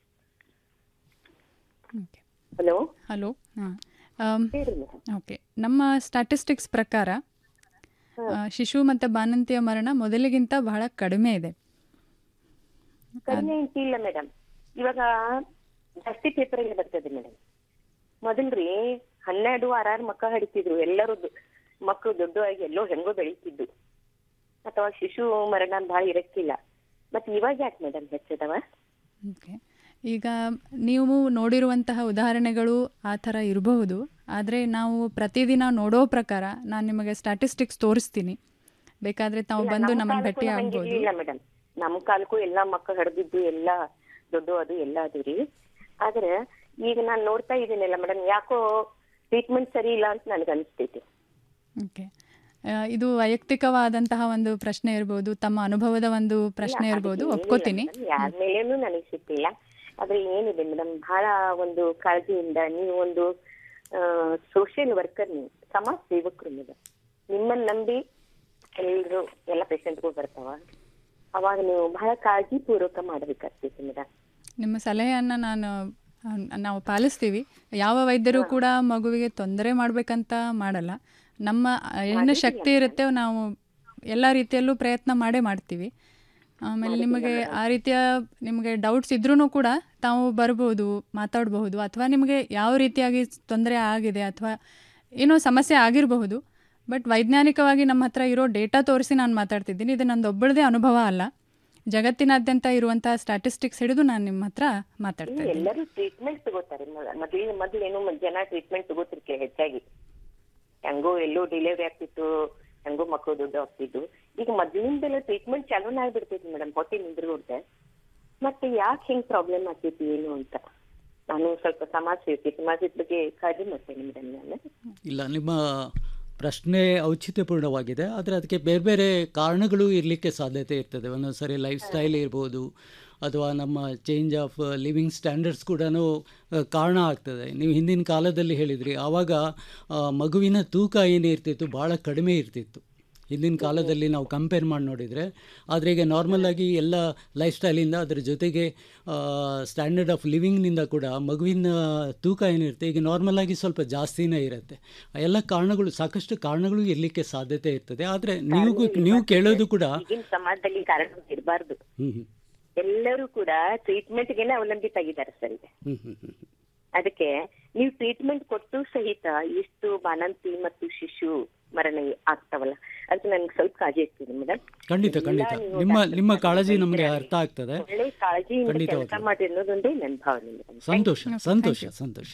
Speaker 1: ಓಕೆ
Speaker 6: ಹಲೋ
Speaker 1: ಹಲೋ ಹಾಂ
Speaker 6: ಹೇಳಿ ಮೇಡಮ್
Speaker 1: ಓಕೆ ನಮ್ಮ ಸ್ಟ್ಯಾಟಿಸ್ಟಿಕ್ಸ್ ಪ್ರಕಾರ ಆ, ಶಿಶು ಮತ್ತು ಬಾಣಂತಿಯ ಮರಣ ಮೊದಲಿಗಿಂತ ಬಹಳ ಕಡಿಮೆ ಇದೆ
Speaker 6: ಕಡಿಮೆ ಇಲ್ಲ ಮೇಡಮ್ ಇವಾಗ ಜಾಸ್ತಿ ಪೇಪರ್ ಅಲ್ಲಿ ಬರ್ತದೆ ಮೇಡಮ್ ಮೊದಲ್ರಿ ಹನ್ನೆರಡು ಆರಾರು ಮಕ್ಕಳು ಹಡಿತಿದ್ರು ಎಲ್ಲರೂ ದು- ಮಕ್ಕಳು ದೊಡ್ಡವಾಗಿ ಎಲ್ಲೋ ಹೆಂಗೋ ಬೆಳೀತಿದ್ದು ಅಥವಾ ಶಿಶು ಮರಣ ಬಹಳ ಇರಕ್ಕಿಲ್ಲ ಮತ್ತೆ ಇವಾಗ ಯಾಕೆ ಮೇಡಮ್ ಹೆಚ್ಚದವ
Speaker 1: ಓಕೆ ಈಗ ನೀವು ನೋಡಿರುವಂತಹ ಉದಾಹರಣೆಗಳು ಆ ಥರ ಇರಬಹುದು ಆದರೆ ನಾವು ಪ್ರತಿದಿನ ನೋಡೋ ಪ್ರಕಾರ ನಾನು ನಿಮಗೆ ಸ್ಟ್ಯಾಟಿಸ್ಟಿಕ್ಸ್ ತೋರಿಸ್ತೀನಿ ಬೇಕಾದರೆ ತಾವು ಬಂದು ನಮ್ಮನ್ನು ಭೇಟಿ ಆಗ್ಬೋದು
Speaker 6: ಇಲ್ಲ ಮೇಡಮ್ ನಮ್ ಕಾಲಕ್ಕೂ ಎಲ್ಲಾ ಮಕ್ಕಳು ಹಡ್ದಿದ್ದು ಎಲ್ಲಾ ದೊಡ್ಡ ಅದು ಎಲ್ಲ ಅದು ರೀ ಆದ್ರೆ ಈಗ ನಾನ್ ನೋಡ್ತಾ ಇದ್ದೀನಲ್ಲ ಮೇಡಮ್ ಯಾಕೋ ಟ್ರೀಟ್ಮೆಂಟ್ ಸರಿ ಇಲ್ಲ ಅಂತ ನನಗೆ ಅನಿಸ್ತೈತಿ
Speaker 1: ಓಕೆ ಆ, ಇದು ವೈಯಕ್ತಿಕವಾದಂತಹ ಒಂದು ಪ್ರಶ್ನೆ ಇರ್ಬೋದು ತಮ್ಮ ಅನುಭವದ ಒಂದು ಪ್ರಶ್ನೆ ಇರ್ಬೋದು ಒಪ್ಕೋತೀನಿ
Speaker 6: ಯಾರ ಮೇಲೇನು ನನಗೆ ಸಿಕ್ಕಿಲ್ಲ ಆದ್ರೆ ಏನಿದೆ ಮೇಡಮ್ ಬಹಳ ಒಂದು ಕಾಳಜಿಯಿಂದ ನೀವು ಒಂದು ಸೋಷಿಯಲ್ ವರ್ಕರ್ ನೀವು ಸಮಾಜ ಸೇವಕರು ಮೇಡಮ್ ನಿಮ್ಮನ್ನ ನಂಬಿ ಎಲ್ರು ಎಲ್ಲ ಪೇಷಂಟ್ಗಳು ಬರ್ತಾವ ಅವಾಗ ನೀವು ಬಹಳ ಕಾಳಜಿ ಪೂರ್ವಕ ಮಾಡ್ಬೇಕಾಗ್ತೈತಿ ಮೇಡಮ್
Speaker 1: ನಿಮ್ಮ ಸಲಹೆಯನ್ನು ನಾನು ಆ, ನಾವು ಪಾಲಿಸ್ತೀವಿ ಯಾವ ವೈದ್ಯರು ಕೂಡ ಮಗುವಿಗೆ ತೊಂದರೆ ಮಾಡಬೇಕಂತ ಮಾಡಲ್ಲ ನಮ್ಮ ಏನು ಶಕ್ತಿ ಇರುತ್ತೆ ನಾವು ಎಲ್ಲ ರೀತಿಯಲ್ಲೂ ಪ್ರಯತ್ನ ಮಾಡೇ ಮಾಡ್ತೀವಿ ಆಮೇಲೆ ನಿಮಗೆ ಆ ರೀತಿಯ ನಿಮಗೆ ಡೌಟ್ಸ್ ಇದ್ರೂ ಕೂಡ ತಾವು ಬರ್ಬೋದು ಮಾತಾಡಬಹುದು ಅಥವಾ ನಿಮಗೆ ಯಾವ ರೀತಿಯಾಗಿ ತೊಂದರೆ ಆಗಿದೆ ಅಥವಾ ಏನೋ ಸಮಸ್ಯೆ ಆಗಿರಬಹುದು ಬಟ್ ವೈಜ್ಞಾನಿಕವಾಗಿ ನಮ್ಮ ಹತ್ರ ಇರೋ ಡೇಟಾ ತೋರಿಸಿ ನಾನು ಮಾತಾಡ್ತಿದ್ದೀನಿ ಇದು ನಂದೊಬ್ಬಳದೇ ಅನುಭವ ಅಲ್ಲ ಜಗತ್ತಿನಾದ್ಯಂತ ಇರುವಂತಹ ಸ್ಟ್ಯಾಟಿಸ್ಟಿಕ್ಸ್ ಹಿಡಿದು ನಾನು ನಿಮ್ಮ ಹತ್ರ ಮಾತಾಡ್ತಾ ಇದ್ದೀನಿ
Speaker 6: ಎಲ್ಲರೂ ಟ್ರೀಟ್ಮೆಂಟ್ ತಗೋತಾರೆ ಮೊದಲು ಮೊದಲೇನು ಜನ ಟ್ರೀಟ್ಮೆಂಟ್ ತಗೋತಿರ್ಕೆ ಹೆಚ್ಚಾಗಿ ಹೆಂಗೋ ಎಲ್ಲೋ ಡೆಲಿವರಿ ಆಗ್ತಿತ್ತು ಹೆಂಗೋ ಮಕ್ಕಳು ದೊಡ್ಡ ಆಗ್ತಿದ್ದು ಈಗ ಮೊದ್ಲಿಂದೆಲ್ಲ ಟ್ರೀಟ್ಮೆಂಟ್ ಚಾಲೂನ ಆಗ್ಬಿಡ್ತೈತಿ ಮೇಡಮ್ ಹೊಟ್ಟೆ ನಿಂದ್ರಗೊಡ್ದೆ ಮತ್ತೆ ಯಾಕೆ ಹಿಂಗ್ ಪ್ರಾಬ್ಲಮ್ ಆಗ್ತೈತಿ ಏನು ಅಂತ ನಾನು ಸ್ವಲ್ಪ ಸಮಾಜ ಸೇವೆ ಸಮಾಜದ ಬಗ್ಗೆ ಕಾಳಜಿ ಮಾಡ್ತೇನೆ ಮೇಡಮ್ ನಾನು
Speaker 3: ಇಲ್ಲ ನಿಮ್ಮ ಪ್ರಶ್ನೆ ಔಚಿತ್ಯಪೂರ್ಣವಾಗಿದೆ ಆದರೆ ಅದಕ್ಕೆ ಬೇರೆ ಬೇರೆ ಕಾರಣಗಳು ಇರಲಿಕ್ಕೆ ಸಾಧ್ಯತೆ ಇರ್ತದೆ ಒಂದೊಂದು ಸರಿ ಲೈಫ್ ಸ್ಟೈಲ್ ಇರ್ಬೋದು ಅಥವಾ ನಮ್ಮ ಚೇಂಜ್ ಆಫ್ ಲಿವಿಂಗ್ ಸ್ಟ್ಯಾಂಡರ್ಡ್ಸ್ ಕೂಡ ಕಾರಣ ಆಗ್ತದೆ ನೀವು ಹಿಂದಿನ ಕಾಲದಲ್ಲಿ ಹೇಳಿದ್ರಿ ಆವಾಗ ಆ, ಮಗುವಿನ ತೂಕ ಏನು ಇರ್ತಿತ್ತು ಭಾಳ ಕಡಿಮೆ ಇರ್ತಿತ್ತು ಹಿಂದಿನ ಕಾಲದಲ್ಲಿ ನಾವು ಕಂಪೇರ್ ಮಾಡಿ ನೋಡಿದರೆ ಆದರೆ ಈಗ ನಾರ್ಮಲ್ ಆಗಿ ಎಲ್ಲ ಲೈಫ್ ಸ್ಟೈಲಿಂದ ಅದರ ಜೊತೆಗೆ ಸ್ಟ್ಯಾಂಡರ್ಡ್ ಆಫ್ ಲಿವಿಂಗ್ನಿಂದ ಕೂಡ ಮಗುವಿನ ತೂಕ ಏನಿರುತ್ತೆ ಈಗ ನಾರ್ಮಲ್ ಆಗಿ ಸ್ವಲ್ಪ ಜಾಸ್ತಿನೇ ಇರುತ್ತೆ ಆ ಎಲ್ಲ ಕಾರಣಗಳು ಸಾಕಷ್ಟು ಕಾರಣಗಳು ಇರಲಿಕ್ಕೆ ಸಾಧ್ಯತೆ ಇರ್ತದೆ ಆದರೆ ನೀವು ನೀವು ಕೇಳೋದು ಕೂಡ
Speaker 6: ಈಗಿನ ಸಮಾಜದಲ್ಲಿ ಕಾರಣ ಇರಬಾರ್ದು
Speaker 3: ಹ್ಞೂ ಹ್ಞೂ
Speaker 6: ಎಲ್ಲರೂ ಕೂಡ ಟ್ರೀಟ್ಮೆಂಟ್ಗೆನೆ ಅವಲಂಬಿತ ಆಗಿದ್ದಾರೆ ಸರ್ ಈಗ
Speaker 3: ಹ್ಞೂ ಹ್ಞೂ ಹ್ಞೂ
Speaker 6: ಅದಕ್ಕೆ ನೀವು ಟ್ರೀಟ್ಮೆಂಟ್ ಕೊಟ್ಟು ಸಹಿತ ಇಷ್ಟು ಬಾಣಂತಿ ಮತ್ತು ಶಿಶು ಮರಣ ಆಗ್ತಾವಲ್ಲ ಅದಕ್ಕೆ ನನ್ಗೆ ಸ್ವಲ್ಪ ಕಾಳಜಿ ಇರ್ತೀನಿ ಮೇಡಮ್
Speaker 3: ಖಂಡಿತ ಖಂಡಿತ
Speaker 6: ಎಲ್ಲ ನೀವು
Speaker 3: ನಿಮ್ಮ
Speaker 6: ಡಾಕ್ಟರ್
Speaker 3: ನಿಮ್ಮ ಕಾಳಜಿ
Speaker 6: ಬಂದಿದ್ದೀರ
Speaker 3: ನಮಗೆ
Speaker 6: ಅಲ್ಲಿ.
Speaker 3: ಅರ್ಥ ಆಗ್ತದೆ
Speaker 6: ಒಳ್ಳೆ ಕಾಳಜಿಯಿಂದ
Speaker 3: ಖಂಡಿತವಾಗ್ಲೂ.
Speaker 6: ಕೆಲಸ ಮಾಡಿ ಅನ್ನೋದೊಂದೇ ನನ್ನ ಭಾವನೆ ಮೇಡಮ್
Speaker 3: ಸಂತೋಷ
Speaker 1: you.
Speaker 3: ಸಂತೋಷ
Speaker 1: Thank you.
Speaker 3: ಸಂತೋಷ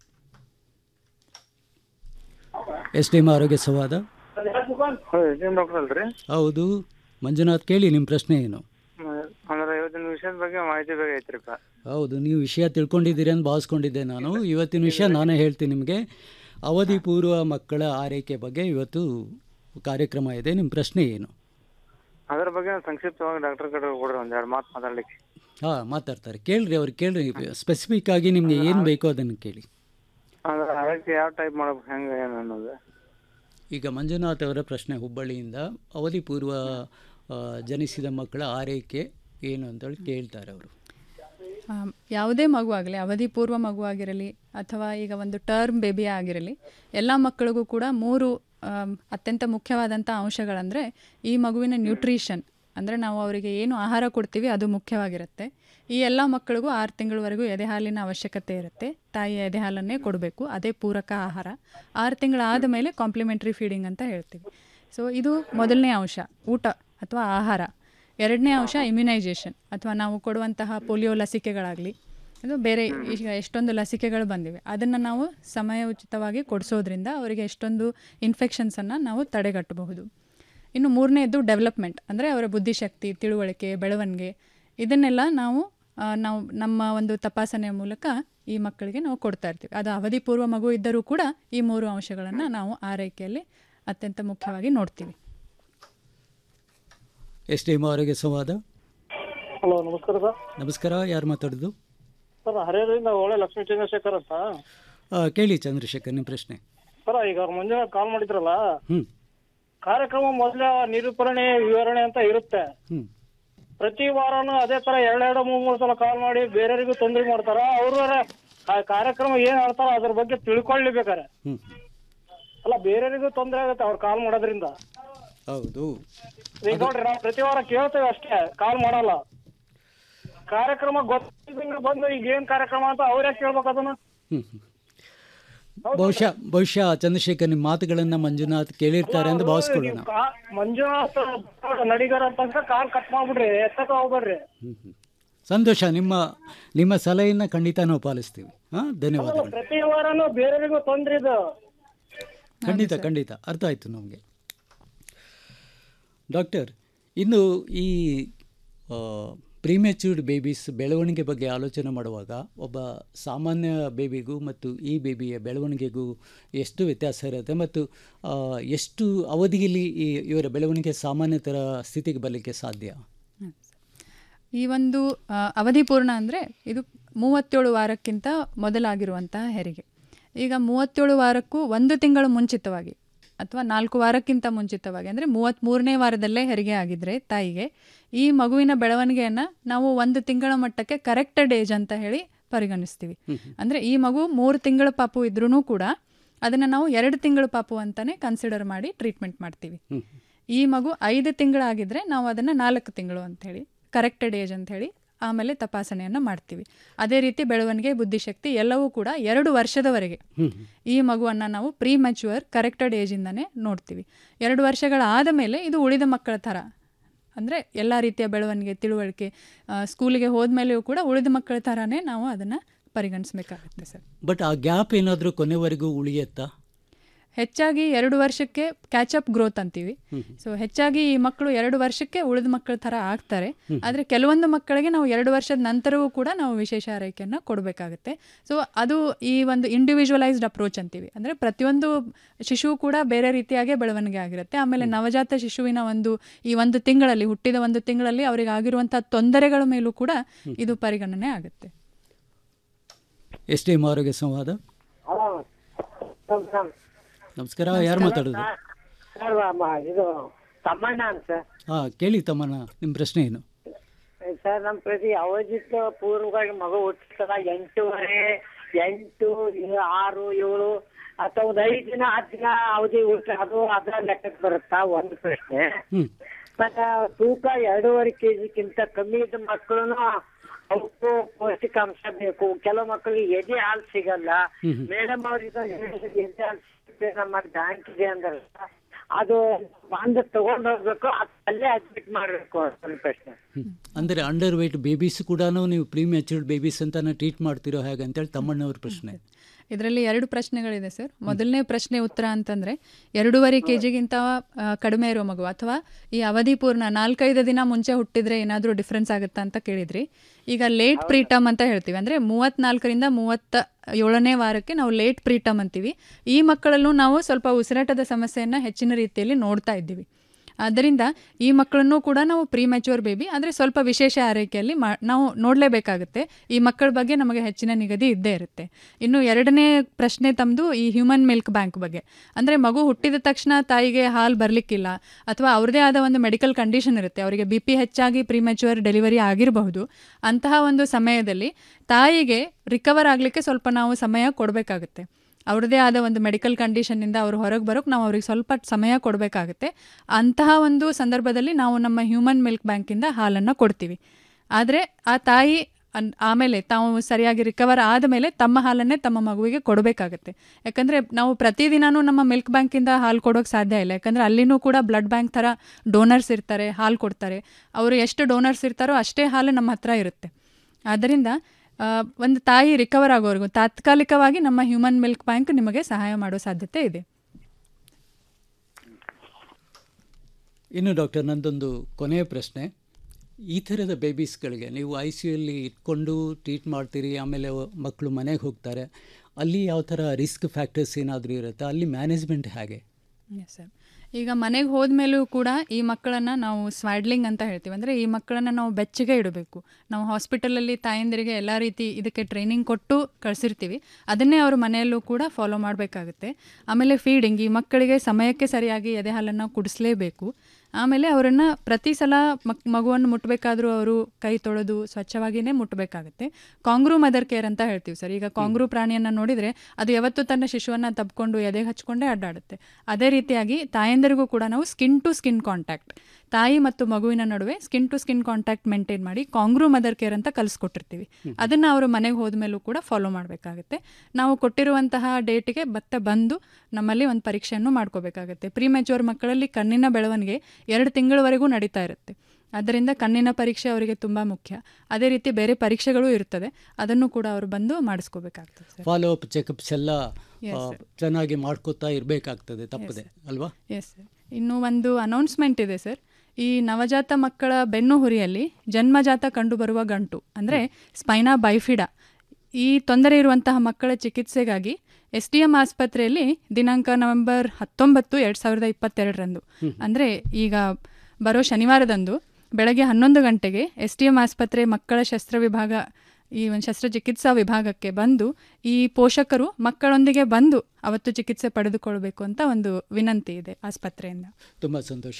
Speaker 3: ಎಸ್ ಡಿ ಎಮ್ ಆರೋಗ್ಯ ಸಂವಾದ
Speaker 7: ಡಾಕ್ಟರ್ ಅಲ್ರಿ
Speaker 3: ಹೌದು ಮಂಜುನಾಥ್ ಕೇಳಿ ನಿಮ್ಮ ಪ್ರಶ್ನೆ ಏನು
Speaker 7: ಅಂದ್ರೆ ಇವತ್ತಿನ ವಿಷಯದ ಬಗ್ಗೆ ಮಾಹಿತಿ ಬೇಕಾಯ್ತ್ರಿಪ್ಪ
Speaker 3: ಹೌದು ನೀವು ವಿಷಯ ತಿಳ್ಕೊಂಡಿದ್ದೀರಿ ಅಂತ ಭಾವಿಸ್ಕೊಂಡಿದ್ದೆ ನಾನು ಇವತ್ತಿನ ವಿಷಯ ನಾನೇ ಹೇಳ್ತೀನಿ ನಿಮಗೆ ಅವಧಿ ಪೂರ್ವ ಮಕ್ಕಳ ಆರೈಕೆ ಬಗ್ಗೆ ಇವತ್ತು ಕಾರ್ಯಕ್ರಮ ಇದೆ ನಿಮ್ಮ ಪ್ರಶ್ನೆ ಏನು
Speaker 7: ಅದ್ರ ಬಗ್ಗೆ ನಾನ್ ಸಂಕ್ಷಿಪ್ತವಾಗಿ ಡಾಕ್ಟರ್ ಕಡೆ ಕೊಡ್ರಿ ಒಂದ್ ಎರಡು ಮಾತು ಮಾತಾಡ್ಲಿಕ್ಕೆ
Speaker 3: ಹಾಂ ಮಾತಾಡ್ತಾರೆ ಕೇಳ್ರಿ ಅವ್ರಿಗೆ ಕೇಳ್ರಿ ಸ್ಪೆಸಿಫಿಕ್ ಆಗಿ ನಿಮಗೆ ಏನು ಬೇಕೋ ಅದನ್ನು ಕೇಳಿ
Speaker 7: ಅಂದ್ರೆ ಆರೈಕೆ ಯಾವ ಟೈಪ್ ಮಾಡ್ಬೇಕು ಹೆಂಗ ಏನು ಅನ್ನೋದು
Speaker 3: ಈಗ ಮಂಜುನಾಥ್ ಅವರ ಪ್ರಶ್ನೆ ಹುಬ್ಬಳ್ಳಿಯಿಂದ ಅವಧಿ ಪೂರ್ವ ಆ, ಜನಿಸಿದ ಮಕ್ಕಳ ಆರೈಕೆ ಏನು ಅಂತೇಳಿ ಕೇಳ್ತಾರೆ ಅವರು
Speaker 1: ಆಮ್, ಯಾವುದೇ ಮಗು ಆಗಲಿ ಅವಧಿ ಪೂರ್ವ ಮಗು ಆಗಿರಲಿ ಅಥವಾ ಈಗ ಒಂದು ಟರ್ಮ್ ಬೇಬಿ ಆಗಿರಲಿ ಎಲ್ಲ ಮಕ್ಕಳಿಗೂ ಕೂಡ ಮೂರು ಆಮ್, ಅತ್ಯಂತ ಮುಖ್ಯವಾದಂಥ ಅಂಶಗಳಂದರೆ ಈ ಮಗುವಿನ ನ್ಯೂಟ್ರಿಷನ್ ಅಂದರೆ ನಾವು ಅವರಿಗೆ ಏನು ಆಹಾರ ಕೊಡ್ತೀವಿ ಅದು ಮುಖ್ಯವಾಗಿರುತ್ತೆ ಈ ಎಲ್ಲ ಮಕ್ಕಳಿಗೂ ಆರು ತಿಂಗಳವರೆಗೂ ಎದೆ ಹಾಲಿನ ಅವಶ್ಯಕತೆ ಇರುತ್ತೆ ತಾಯಿಯ ಎದೆ ಹಾಲನ್ನೇ ಕೊಡಬೇಕು ಅದೇ ಪೂರಕ ಆಹಾರ ಆರು ತಿಂಗಳಾದ ಮೇಲೆ ಕಾಂಪ್ಲಿಮೆಂಟ್ರಿ ಫೀಡಿಂಗ್ ಅಂತ ಹೇಳ್ತೀವಿ ಸೊ ಇದು ಮೊದಲನೇ ಅಂಶ ಊಟ ಅಥವಾ ಆಹಾರ ಎರಡನೇ ಅಂಶ ಇಮ್ಯುನೈಸೇಷನ್ ಅಥವಾ ನಾವು ಕೊಡುವಂತಹ ಪೋಲಿಯೋ ಲಸಿಕೆಗಳಾಗಲಿ ಅದು ಬೇರೆ ಈಗ ಎಷ್ಟೊಂದು ಲಸಿಕೆಗಳು ಬಂದಿವೆ ಅದನ್ನು ನಾವು ಸಮಯೋಚಿತವಾಗಿ ಕೊಡಿಸೋದ್ರಿಂದ ಅವರಿಗೆ ಎಷ್ಟೊಂದು ಇನ್ಫೆಕ್ಷನ್ಸನ್ನು ನಾವು ತಡೆಗಟ್ಟಬಹುದು ಇನ್ನು ಮೂರನೇದು ಡೆವಲಪ್ಮೆಂಟ್ ಅಂದರೆ ಅವರ ಬುದ್ಧಿಶಕ್ತಿ ತಿಳುವಳಿಕೆ ಬೆಳವಣಿಗೆ ಇದನ್ನೆಲ್ಲ ನಾವು ಆ, ನಾವು ನಮ್ಮ ಒಂದು ತಪಾಸಣೆಯ ಮೂಲಕ ಈ ಮಕ್ಕಳಿಗೆ ನಾವು ಕೊಡ್ತಾ ಇರ್ತೀವಿ ಅದು ಅವಧಿ ಪೂರ್ವ ಮಗು ಇದ್ದರೂ ಕೂಡ ಈ ಮೂರು ಅಂಶಗಳನ್ನು ನಾವು ಆರೈಕೆಯಲ್ಲಿ ಅತ್ಯಂತ ಮುಖ್ಯವಾಗಿ ನೋಡ್ತೀವಿ
Speaker 3: ಎಸ್ ಡಿ ಎಮ್ ಆರೋಗ್ಯ ಸಂವಾದ
Speaker 8: ಹಲೋ ನಮಸ್ಕಾರ ಸರ್
Speaker 3: ನಮಸ್ಕಾರ ಯಾರು ಮಾತಾಡೋದು
Speaker 8: ಸರ್ ಹರಿಹರದಿಂದ ಒಳ್ಳೆ ಲಕ್ಷ್ಮೀ ಚಂದ್ರಶೇಖರ್ ಅಂತ
Speaker 3: ಆ, ಕೇಳಿ ಚಂದ್ರಶೇಖರ್ ನಿಮ್ಮ ಪ್ರಶ್ನೆ
Speaker 8: ಸರ್ ಈಗ ಅವ್ರ ಮುಂಜಾನೆ ಕಾಲ್ ಮಾಡಿದ್ರಲ್ಲ
Speaker 3: ಹ್ಞೂ
Speaker 8: ಕಾರ್ಯಕ್ರಮ ಮೊದಲ ನಿರೂಪಣೆ ವಿವರಣೆ ಅಂತ ಇರುತ್ತೆ
Speaker 3: ಹ್ಞೂ
Speaker 8: ಪ್ರತಿ ವಾರನೂ ಅದೇ ತರ ಎರಡೆರಡು ಮೂರ್ ಮೂರು ಸಲ ಕಾಲ್ ಮಾಡಿ ಬೇರೆಯವರಿಗೂ ತೊಂದರೆ ಮಾಡ್ತಾರ ಅವ್ರ ಆ ಕಾರ್ಯಕ್ರಮ ಏನ್ ಹೇಳ್ತಾರ ಅದ್ರ ಬಗ್ಗೆ ತಿಳ್ಕೊಳ್ಳಿಬೇಕಾರೆ
Speaker 3: ಹ್ಞೂ
Speaker 8: ಅಲ್ಲ ಬೇರೆಯವರಿಗೂ ತೊಂದರೆ ಆಗುತ್ತೆ ಅವ್ರು ಕಾಲ್ ಮಾಡೋದ್ರಿಂದ
Speaker 3: ಹೌದು
Speaker 8: ಈಗ ನೋಡ್ರಿ ನಾವು ಪ್ರತಿ ವಾರ ಕೇಳ್ತೇವೆ ಅಷ್ಟೇ ಕಾಲ್ ಮಾಡಲ್ಲ ಕಾರ್ಯಕ್ರಮ ಗೊತ್ತಿದ್ದಂಗೆ ಬಂದು ಈಗ ಏನ್ ಕಾರ್ಯಕ್ರಮ ಅಂತ ಅವ್ರೇ ಕೇಳ್ಬೇಕು ಅದನ್ನ
Speaker 3: ಹ್ಞೂ ಹ್ಞೂ ಬಹುಶಃ ಬಹುಶಃ ಚಂದ್ರಶೇಖರ್ ನಿಮ್ಮ ಮಾತುಗಳನ್ನು ಮಂಜುನಾಥ್ ಕೇಳಿರ್ತಾರೆ ಅಂತ ಭಾವಿಸ್ಕೊಳ್ಳೋಣ
Speaker 8: ಕಾ- ಮಂಜುನಾಥ್ ನಡಿಗರ ಅಂತ ಕಾಲ್ ಕಟ್ ಮಾಡ್ಬಿಡ್ರಿ ಎತ್ತಕ ಹೋಗ್ಬೇಡ್ರಿ
Speaker 3: ಹ್ಞೂ ಹ್ಞೂ ಸಂತೋಷ ನಿಮ್ಮ ನಿಮ್ಮ ಸಲಹೆಯನ್ನು ಖಂಡಿತ ನಾವು ಪಾಲಿಸ್ತೀವಿ ಹಾಂ ಧನ್ಯವಾದಗಳು
Speaker 8: ಪ್ರತಿ ವಾರನೂ ಬೇರೆಯವರಿಗೂ ತೊಂದ್ರೆ ಇದು
Speaker 3: ಖಂಡಿತ ಖಂಡಿತ ಅರ್ಥ ಆಯಿತು ನಮಗೆ ಡಾಕ್ಟರ್ ಇನ್ನು ಈ ಪ್ರಿಮೆಚ್ಯೂರ್ಡ್ ಬೇಬೀಸ್ ಬೆಳವಣಿಗೆ ಬಗ್ಗೆ ಆಲೋಚನೆ ಮಾಡುವಾಗ ಒಬ್ಬ ಸಾಮಾನ್ಯ ಬೇಬಿಗೂ ಮತ್ತು ಈ ಬೇಬಿಯ ಬೆಳವಣಿಗೆಗೂ ಎಷ್ಟು ವ್ಯತ್ಯಾಸ ಇರುತ್ತೆ ಮತ್ತು ಆ, ಎಷ್ಟು ಅವಧಿಯಲ್ಲಿ ಈ ಇವರ ಬೆಳವಣಿಗೆ ಸಾಮಾನ್ಯ ಥರ ಸ್ಥಿತಿಗೆ ಬರಲಿಕ್ಕೆ ಸಾಧ್ಯ
Speaker 1: ಈ ಒಂದು ಆ, ಅವಧಿ ಪೂರ್ಣ ಅಂದರೆ ಇದು ಮೂವತ್ತೇಳು ವಾರಕ್ಕಿಂತ ಮೊದಲಾಗಿರುವಂತಹ ಹೆರಿಗೆ ಈಗ ಮೂವತ್ತೇಳು ವಾರಕ್ಕೂ ಒಂದು ತಿಂಗಳು ಮುಂಚಿತವಾಗಿ ಅಥವಾ ನಾಲ್ಕು ವಾರಕ್ಕಿಂತ ಮುಂಚಿತವಾಗಿ ಅಂದರೆ ಮೂವತ್ತ್ಮೂರನೇ ವಾರದಲ್ಲೇ ಹೆರಿಗೆ ಆಗಿದ್ರೆ ತಾಯಿಗೆ ಈ ಮಗುವಿನ ಬೆಳವಣಿಗೆಯನ್ನು ನಾವು ಒಂದು ತಿಂಗಳ ಮಟ್ಟಕ್ಕೆ ಕರೆಕ್ಟೆಡ್ ಏಜ್ ಅಂತ ಹೇಳಿ ಪರಿಗಣಿಸ್ತೀವಿ ಅಂದರೆ ಈ ಮಗು ಮೂರು ತಿಂಗಳ ಪಾಪು ಇದ್ರೂ ಕೂಡ ಅದನ್ನು ನಾವು ಎರಡು ತಿಂಗಳ ಪಾಪು ಅಂತಲೇ ಕನ್ಸಿಡರ್ ಮಾಡಿ ಟ್ರೀಟ್ಮೆಂಟ್ ಮಾಡ್ತೀವಿ ಈ ಮಗು ಐದು ತಿಂಗಳಾಗಿದ್ರೆ ನಾವು ಅದನ್ನು ನಾಲ್ಕು ತಿಂಗಳು ಅಂಥೇಳಿ ಕರೆಕ್ಟೆಡ್ ಏಜ್ ಅಂಥೇಳಿ ಆಮೇಲೆ ತಪಾಸಣೆಯನ್ನು ಮಾಡ್ತೀವಿ ಅದೇ ರೀತಿ ಬೆಳವಣಿಗೆ ಬುದ್ಧಿಶಕ್ತಿ ಎಲ್ಲವೂ ಕೂಡ ಎರಡು ವರ್ಷದವರೆಗೆ ಈ ಮಗುವನ್ನು ನಾವು ಪ್ರೀ ಮೆಚ್ಯೂರ್ ಕರೆಕ್ಟೆಡ್ ಏಜಿಂದನೇ ನೋಡ್ತೀವಿ ಎರಡು ವರ್ಷಗಳಾದ ಮೇಲೆ ಇದು ಉಳಿದ ಮಕ್ಕಳ ಥರ ಅಂದರೆ ಎಲ್ಲ ರೀತಿಯ ಬೆಳವಣಿಗೆ ತಿಳುವಳಿಕೆ ಆ, ಸ್ಕೂಲಿಗೆ ಹೋದ್ಮೇಲೆಯೂ ಕೂಡ ಉಳಿದ ಮಕ್ಕಳ ಥರನೇ ನಾವು ಅದನ್ನು ಪರಿಗಣಿಸ್ಬೇಕಾಗುತ್ತೆ ಸರ್
Speaker 3: ಬಟ್ ಆ ಗ್ಯಾಪ್ ಏನಾದರೂ ಕೊನೆವರೆಗೂ ಉಳಿಯತ್ತಾ
Speaker 1: ಹೆಚ್ಚಾಗಿ ಎರಡು ವರ್ಷಕ್ಕೆ ಕ್ಯಾಚಪ್ ಗ್ರೋತ್ ಅಂತೀವಿ ಸೊ ಹೆಚ್ಚಾಗಿ ಈ ಮಕ್ಕಳು ಎರಡು ವರ್ಷಕ್ಕೆ ಉಳಿದ ಮಕ್ಕಳ ಥರ ಆಗ್ತಾರೆ ಆದರೆ ಕೆಲವೊಂದು ಮಕ್ಕಳಿಗೆ ನಾವು ಎರಡು ವರ್ಷದ ನಂತರವೂ ಕೂಡ ನಾವು ವಿಶೇಷ ಆರೈಕೆಯನ್ನು ಕೊಡಬೇಕಾಗುತ್ತೆ ಸೊ ಅದು ಈ ಒಂದು ಇಂಡಿವಿಜುವಲೈಸ್ಡ್ ಅಪ್ರೋಚ್ ಅಂತೀವಿ ಅಂದರೆ ಪ್ರತಿಯೊಂದು ಶಿಶು ಕೂಡ ಬೇರೆ ರೀತಿಯಾಗೇ ಬೆಳವಣಿಗೆ ಆಗಿರುತ್ತೆ ಆಮೇಲೆ ನವಜಾತ ಶಿಶುವಿನ ಒಂದು ಈ ಒಂದು ತಿಂಗಳಲ್ಲಿ ಹುಟ್ಟಿದ ಒಂದು ತಿಂಗಳಲ್ಲಿ ಅವರಿಗೆ ಆಗಿರುವಂಥ ತೊಂದರೆಗಳ ಮೇಲೂ ಕೂಡ ಇದು ಪರಿಗಣನೆ ಆಗುತ್ತೆ
Speaker 3: ಎಸ್ ಡಿ ಎಂ ಆರೋಗ್ಯ ಸಂವಾದ ನಮಸ್ಕಾರ ಯಾರು ಮಾತಾಡೋದು
Speaker 9: ಸರ್ ಇದು ತಮ್ಮಣ್ಣ ಅಂತ
Speaker 3: ಹಾಂ ಕೇಳಿ ತಮ್ಮನ ನಿಮ್ಮ ಪ್ರಶ್ನೆ ಏನು
Speaker 9: ಸರ್ ನಮ್ಮ ಪ್ರತಿ ಅವಧಿತ ಪೂರ್ವವಾಗಿ ಮಗು ಹುಟ್ಟಿದಾಗ ಎಂಟೂವರೆ ಎಂಟು ಇದು ಆರು ಏಳು ಅಥವಾ ಒಂದು ಐದು ದಿನ ಹತ್ತು ದಿನ ಅವಧಿ ಹುಟ್ಟ ಅದು ಅದರ ಲೆಕ್ಕಕ್ಕೆ ಬರುತ್ತಾ ಒಂದು ಪ್ರಶ್ನೆ
Speaker 3: ಹ್ಞೂ
Speaker 9: ಮತ್ತೆ ತೂಕ ಎರಡೂವರೆ ಕೆ ಜಿಗಿಂತ ಕಮ್ಮಿ ಇದ್ದ ಮಕ್ಕಳು ಅವಕ್ಕೂ ಪೌಷ್ಟಿಕಾಂಶ ಬೇಕು ಕೆಲವು ಮಕ್ಕಳಿಗೆ ಎದೆ ಹಾಲು ಸಿಗಲ್ಲ ಮೇಡಮ್ ಅವ್ರಿಗೆ ಎದೆ ಹಾಲು ಸಿಗುತ್ತೆ ನಮ್ಮ ಬ್ಯಾಂಕ್ ಇದೆ ಅಂದ್ರಲ್ಲ ಅದು ಬಂದು ತಗೊಂಡ್ ಹೋಗ್ಬೇಕು ಅದ್ ಅಲ್ಲೇ ಅಡ್ಮಿಟ್ ಮಾಡ್ಬೇಕು ಅಂತ ಪ್ರಶ್ನೆ
Speaker 3: ಅಂದರೆ ಅಂಡರ್ ವೆಯ್ಟ್ ಬೇಬೀಸ್ ಕೂಡ ನೀವು ಪ್ರೀ ಮ್ಯಾಚೂರ್ಡ್ ಬೇಬೀಸ್ ಅಂತಾನೆ ಟ್ರೀಟ್ ಮಾಡ್ತಿರೋ ಹೇಗೆ ಅಂತೇಳಿ ತಮ್ಮಣ್ಣವ್ರ ಪ್ರಶ್ನೆ
Speaker 1: ಇದರಲ್ಲಿ ಎರಡು ಪ್ರಶ್ನೆಗಳಿದೆ ಸರ್ ಮೊದಲನೇ ಪ್ರಶ್ನೆ ಉತ್ತರ ಅಂತಂದರೆ ಎರಡೂವರೆ ಕೆ ಜಿಗಿಂತ ಕಡಿಮೆ ಇರೋ ಮಗು ಅಥವಾ ಈ ಅವಧಿ ಪೂರ್ಣ ನಾಲ್ಕೈದು ದಿನ ಮುಂಚೆ ಹುಟ್ಟಿದ್ರೆ ಏನಾದರೂ ಡಿಫ್ರೆನ್ಸ್ ಆಗುತ್ತಾ ಅಂತ ಕೇಳಿದ್ರಿ ಈಗ ಲೇಟ್ ಪ್ರೀಟಮ್ ಅಂತ ಹೇಳ್ತೀವಿ ಅಂದರೆ ಮೂವತ್ತ್ನಾಲ್ಕರಿಂದ ಮೂವತ್ತ ಏಳನೇ ವಾರಕ್ಕೆ ನಾವು ಲೇಟ್ ಪ್ರೀಟಮ್ ಅಂತೀವಿ ಈ ಮಕ್ಕಳಲ್ಲೂ ನಾವು ಸ್ವಲ್ಪ ಉಸಿರಾಟದ ಸಮಸ್ಯೆಯನ್ನು ಹೆಚ್ಚಿನ ರೀತಿಯಲ್ಲಿ ನೋಡ್ತಾ ಇದ್ದೀವಿ ಆದ್ದರಿಂದ ಈ ಮಕ್ಕಳನ್ನು ಕೂಡ ನಾವು ಪ್ರೀ ಮ್ಯಾಚೂರ್ ಬೇಬಿ ಅಂದರೆ ಸ್ವಲ್ಪ ವಿಶೇಷ ಆರೈಕೆಯಲ್ಲಿ ಮಾ ನಾವು ನೋಡಲೇಬೇಕಾಗುತ್ತೆ ಈ ಮಕ್ಕಳ ಬಗ್ಗೆ ನಮಗೆ ಹೆಚ್ಚಿನ ನಿಗದಿ ಇದ್ದೇ ಇರುತ್ತೆ ಇನ್ನು ಎರಡನೇ ಪ್ರಶ್ನೆ ತಮ್ಮದು ಈ ಹ್ಯೂಮನ್ ಮಿಲ್ಕ್ ಬ್ಯಾಂಕ್ ಬಗ್ಗೆ ಅಂದರೆ ಮಗು ಹುಟ್ಟಿದ ತಕ್ಷಣ ತಾಯಿಗೆ ಹಾಲು ಬರಲಿಕ್ಕಿಲ್ಲ ಅಥವಾ ಅವ್ರದ್ದೇ ಆದ ಒಂದು ಮೆಡಿಕಲ್ ಕಂಡೀಷನ್ ಇರುತ್ತೆ ಅವರಿಗೆ ಬಿ ಪಿ ಹೆಚ್ಚಾಗಿ ಪ್ರೀ ಮ್ಯಾಚೂರ್ ಡೆಲಿವರಿ ಆಗಿರಬಹುದು ಅಂತಹ ಒಂದು ಸಮಯದಲ್ಲಿ ತಾಯಿಗೆ ರಿಕವರ್ ಆಗಲಿಕ್ಕೆ ಸ್ವಲ್ಪ ನಾವು ಸಮಯ ಕೊಡಬೇಕಾಗುತ್ತೆ ಅವ್ರದ್ದೇ ಆದ ಒಂದು ಮೆಡಿಕಲ್ ಕಂಡೀಷನ್ನಿಂದ ಅವರು ಹೊರಗೆ ಬರೋಕ್ಕೆ ನಾವು ಅವ್ರಿಗೆ ಸ್ವಲ್ಪ ಸಮಯ ಕೊಡಬೇಕಾಗುತ್ತೆ ಅಂತಹ ಒಂದು ಸಂದರ್ಭದಲ್ಲಿ ನಾವು ನಮ್ಮ ಹ್ಯೂಮನ್ ಮಿಲ್ಕ್ ಬ್ಯಾಂಕಿಂದ ಹಾಲನ್ನು ಕೊಡ್ತೀವಿ ಆದರೆ ಆ ತಾಯಿ ಅನ್ ಆಮೇಲೆ ತಾವು ಸರಿಯಾಗಿ ರಿಕವರ್ ಆದಮೇಲೆ ತಮ್ಮ ಹಾಲನ್ನೇ ತಮ್ಮ ಮಗುವಿಗೆ ಕೊಡಬೇಕಾಗುತ್ತೆ ಯಾಕಂದರೆ ನಾವು ಪ್ರತಿದಿನವೂ ನಮ್ಮ ಮಿಲ್ಕ್ ಬ್ಯಾಂಕಿಂದ ಹಾಲು ಕೊಡೋಕ್ಕೆ ಸಾಧ್ಯ ಇಲ್ಲ ಯಾಕಂದರೆ ಅಲ್ಲಿನೂ ಕೂಡ ಬ್ಲಡ್ ಬ್ಯಾಂಕ್ ಥರ ಡೋನರ್ಸ್ ಇರ್ತಾರೆ ಹಾಲು ಕೊಡ್ತಾರೆ ಅವರು ಎಷ್ಟು ಡೋನರ್ಸ್ ಇರ್ತಾರೋ ಅಷ್ಟೇ ಹಾಲು ನಮ್ಮ ಹತ್ರ ಇರುತ್ತೆ ಆದ್ದರಿಂದ ಒಂದು ತಾಯಿ ರಿಕವರ್ ಆಗೋವರೆಗೂ ತಾತ್ಕಾಲಿಕವಾಗಿ ನಮ್ಮ ಹ್ಯೂಮನ್ ಮಿಲ್ಕ್ ಬ್ಯಾಂಕ್ ನಿಮಗೆ ಸಹಾಯ ಮಾಡೋ ಸಾಧ್ಯತೆ ಇದೆ
Speaker 3: ಇನ್ನು ಡಾಕ್ಟರ್ ನಂದೊಂದು ಕೊನೆಯ ಪ್ರಶ್ನೆ ಈ ಥರದ ಬೇಬೀಸ್ಗಳಿಗೆ ನೀವು ಐ ಸಿ ಯುಲ್ಲಿ ಇಟ್ಕೊಂಡು ಟ್ರೀಟ್ ಮಾಡ್ತೀರಿ ಆಮೇಲೆ ಮಕ್ಕಳು ಮನೆಗೆ ಹೋಗ್ತಾರೆ ಅಲ್ಲಿ ಯಾವ ಥರ ರಿಸ್ಕ್ ಫ್ಯಾಕ್ಟರ್ಸ್ ಏನಾದರೂ ಇರುತ್ತೆ ಅಲ್ಲಿ ಮ್ಯಾನೇಜ್ಮೆಂಟ್ ಹೇಗೆ
Speaker 1: ಸರ್ ಈಗ ಮನೆಗೆ ಹೋದ್ಮೇಲೂ ಕೂಡ ಈ ಮಕ್ಕಳನ್ನು ನಾವು ಸ್ವಾಡ್ಲಿಂಗ್ ಅಂತ ಹೇಳ್ತೀವಿ ಅಂದರೆ ಈ ಮಕ್ಕಳನ್ನು ನಾವು ಬೆಚ್ಚಗೆ ಇಡಬೇಕು ನಾವು ಹಾಸ್ಪಿಟಲಲ್ಲಿ ತಾಯಂದಿರಿಗೆ ಎಲ್ಲ ರೀತಿ ಇದಕ್ಕೆ ಟ್ರೈನಿಂಗ್ ಕೊಟ್ಟು ಕಳಿಸಿರ್ತೀವಿ ಅದನ್ನೇ ಅವರು ಮನೆಯಲ್ಲೂ ಕೂಡ ಫಾಲೋ ಮಾಡಬೇಕಾಗುತ್ತೆ ಆಮೇಲೆ ಫೀಡಿಂಗ್ ಈ ಮಕ್ಕಳಿಗೆ ಸಮಯಕ್ಕೆ ಸರಿಯಾಗಿ ಎದೆ ಹಾಲನ್ನು ಕುಡಿಸ್ಲೇಬೇಕು ಆಮೇಲೆ ಅವರನ್ನು ಪ್ರತಿ ಸಲ ಮಕ್ ಮಗುವನ್ನು ಮುಟ್ಟಬೇಕಾದ್ರೂ ಅವರು ಕೈ ತೊಳೆದು ಸ್ವಚ್ಛವಾಗಿಯೇ ಮುಟ್ಟಬೇಕಾಗುತ್ತೆ ಕಾಂಗ್ರೂ ಮದರ್ ಕೇರ್ ಅಂತ ಹೇಳ್ತೀವಿ ಸರ್ ಈಗ ಕಾಂಗ್ರೂ ಪ್ರಾಣಿಯನ್ನು ನೋಡಿದರೆ ಅದು ಯಾವತ್ತೂ ತನ್ನ ಶಿಶುವನ್ನು ತಬ್ಕೊಂಡು ಎದೆಗೆ ಹಚ್ಕೊಂಡೇ ಅಡ್ಡಾಡುತ್ತೆ ಅದೇ ರೀತಿಯಾಗಿ ತಾಯಂದಿರಿಗೂ ಕೂಡ ನಾವು ಸ್ಕಿನ್ ಟು ಸ್ಕಿನ್ ಕಾಂಟ್ಯಾಕ್ಟ್ ತಾಯಿ ಮತ್ತು ಮಗುವಿನ ನಡುವೆ skin to skin contact maintain ಮಾಡಿ ಕಾಂಗ್ರೂ ಮದರ್ ಕೇರ್ ಅಂತ ಕಲಿಸ್ಕೊಟ್ಟಿರ್ತೀವಿ ಅದನ್ನು ಅವರು ಮನೆಗೆ ಹೋದ್ಮೇಲೂ ಕೂಡ ಫಾಲೋ ಮಾಡಬೇಕಾಗುತ್ತೆ ನಾವು ಕೊಟ್ಟಿರುವಂತಹ ಡೇಟಿಗೆ ಮತ್ತೆ ಬಂದು ನಮ್ಮಲ್ಲಿ ಒಂದು ಪರೀಕ್ಷೆಯನ್ನು ಮಾಡ್ಕೋಬೇಕಾಗುತ್ತೆ ಪ್ರೀ ಮೆಚೂರ್ ಮಕ್ಕಳಲ್ಲಿ ಕಣ್ಣಿನ ಬೆಳವಣಿಗೆ ಎರಡು ತಿಂಗಳವರೆಗೂ ನಡೀತಾ ಇರುತ್ತೆ ಆದ್ದರಿಂದ ಕಣ್ಣಿನ ಪರೀಕ್ಷೆ ಅವರಿಗೆ ತುಂಬ ಮುಖ್ಯ ಅದೇ ರೀತಿ ಬೇರೆ ಪರೀಕ್ಷೆಗಳು ಇರ್ತದೆ ಅದನ್ನು ಕೂಡ ಅವರು ಬಂದು ಮಾಡಿಸ್ಕೋಬೇಕಾಗ್ತದೆ ಸರ್
Speaker 3: ಫಾಲೋ ಅಪ್ ಚೆಕಪ್ಸ್ ಎಲ್ಲ ಚೆನ್ನಾಗಿ ಮಾಡ್ಕೋತಾ ಇರಬೇಕಾಗ್ತದೆ ತಪ್ಪದೆ ಅಲ್ವಾ
Speaker 1: ಎಸ್ ಸರ್ ಇನ್ನು ಒಂದು ಅನೌನ್ಸ್ಮೆಂಟ್ ಇದೆ ಸರ್ ಈ ನವಜಾತ ಮಕ್ಕಳ ಬೆನ್ನು ಹುರಿಯಲ್ಲಿ ಜನ್ಮಜಾತ ಕಂಡುಬರುವ ಗಂಟು ಅಂದರೆ ಸ್ಪೈನಾ ಬೈಫಿಡಾ ಈ ತೊಂದರೆ ಇರುವಂತಹ ಮಕ್ಕಳ ಚಿಕಿತ್ಸೆಗಾಗಿ ಎಸ್ ಡಿ ಎಂ ಆಸ್ಪತ್ರೆಯಲ್ಲಿ ದಿನಾಂಕ ನವೆಂಬರ್ ಹತ್ತೊಂಬತ್ತು ಎರಡು ಸಾವಿರದ ಇಪ್ಪತ್ತೆರಡರಂದು ಅಂದರೆ ಈಗ ಬರೋ ಶನಿವಾರದಂದು ಬೆಳಗ್ಗೆ ಹನ್ನೊಂದು ಗಂಟೆಗೆ ಎಸ್ ಡಿ ಎಂ ಆಸ್ಪತ್ರೆ ಮಕ್ಕಳ ಶಸ್ತ್ರ ವಿಭಾಗ ಈ ಒಂದು ಶಸ್ತ್ರಚಿಕಿತ್ಸಾ ವಿಭಾಗಕ್ಕೆ ಬಂದು ಈ ಪೋಷಕರು ಮಕ್ಕಳೊಂದಿಗೆ ಬಂದು ಅವತ್ತು ಚಿಕಿತ್ಸೆ ಪಡೆದುಕೊಳ್ಬೇಕು ಅಂತ ಒಂದು ವಿನಂತಿ ಇದೆ ಆಸ್ಪತ್ರೆಯಿಂದ
Speaker 3: ತುಂಬ ಸಂತೋಷ